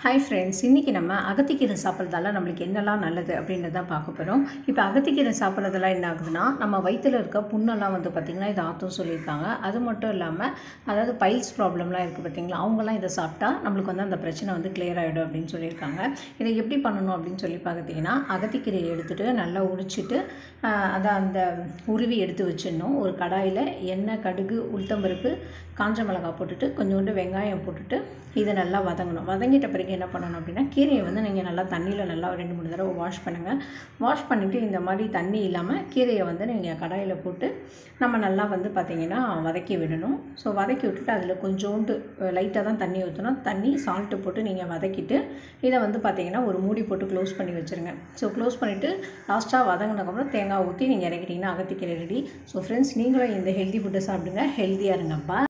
hi friends இன்றைக்கி நம்ம அகத்திக்கீரை சாப்பிட்றதால நம்மளுக்கு என்னெல்லாம் நல்லது அப்படின்றத பார்க்க போகிறோம் இப்போ அகத்திக்கீரை சாப்பிட்றதால என்ன ஆகுதுன்னா நம்ம வயிற்றில் இருக்க புண்ணெல்லாம் வந்து பார்த்திங்கன்னா இது ஆற்றும் சொல்லியிருக்காங்க அது மட்டும் இல்லாமல் அதாவது பைல்ஸ் ப்ராப்ளம்லாம் இருக்குது பார்த்தீங்களா அவங்களாம் இதை சாப்பிட்டா நம்மளுக்கு வந்து அந்த பிரச்சனை வந்து clear ஆகிடும் அப்படின்னு சொல்லியிருக்காங்க இதை எப்படி பண்ணணும் அப்படின்னு சொல்லி பார்த்தீங்கன்னா அகத்திக்கீரையை எடுத்துகிட்டு நல்லா உரிச்சிட்டு ஆஹ், அதை அந்த உருவி எடுத்து வச்சிடணும் ஒரு கடாயில் எண்ணெய் கடுகு உளுத்தம்பருப்பு காஞ்ச மிளகாய் போட்டுட்டு கொஞ்சோண்டு வெங்காயம் போட்டுட்டு இதை நல்லா வதங்கணும் வதங்கிட்ட பிறகு என்ன பண்ணணும் அப்படின்னா கீரையை வந்து நீங்கள் நல்லா தண்ணியில் நல்லா ஒரு ரெண்டு மூணு தடவை வாஷ் பண்ணுங்கள் வாஷ் பண்ணிவிட்டு இந்த மாதிரி தண்ணி இல்லாமல் கீரையை வந்து நீங்கள் கடாயில் போட்டு நம்ம நல்லா வந்து பார்த்திங்கன்னா வதக்கி விடணும் ஸோ வதக்கி விட்டுட்டு அதில் கொஞ்சோண்டு லைட்டாக தான் தண்ணி ஊற்றணும் தண்ணி சால்ட்டு போட்டு நீங்கள் வதக்கிட்டு இதை வந்து பார்த்திங்கன்னா ஒரு மூடி போட்டு க்ளோஸ் பண்ணி வச்சுருங்க ஸோ க்ளோஸ் பண்ணிவிட்டு லாஸ்ட்டாக வதங்கினதுக்கப்புறம் தேங்காய் ஊற்றி நீங்கள் இறக்கிட்டிங்கன்னா அகத்திக்கீரை ரெடி ஸோ ஃப்ரெண்ட்ஸ் நீங்களும் இந்த ஹெல்தி ஃபுட்டை சாப்பிடுங்க ஹெல்த்தியாக இருங்கப்பா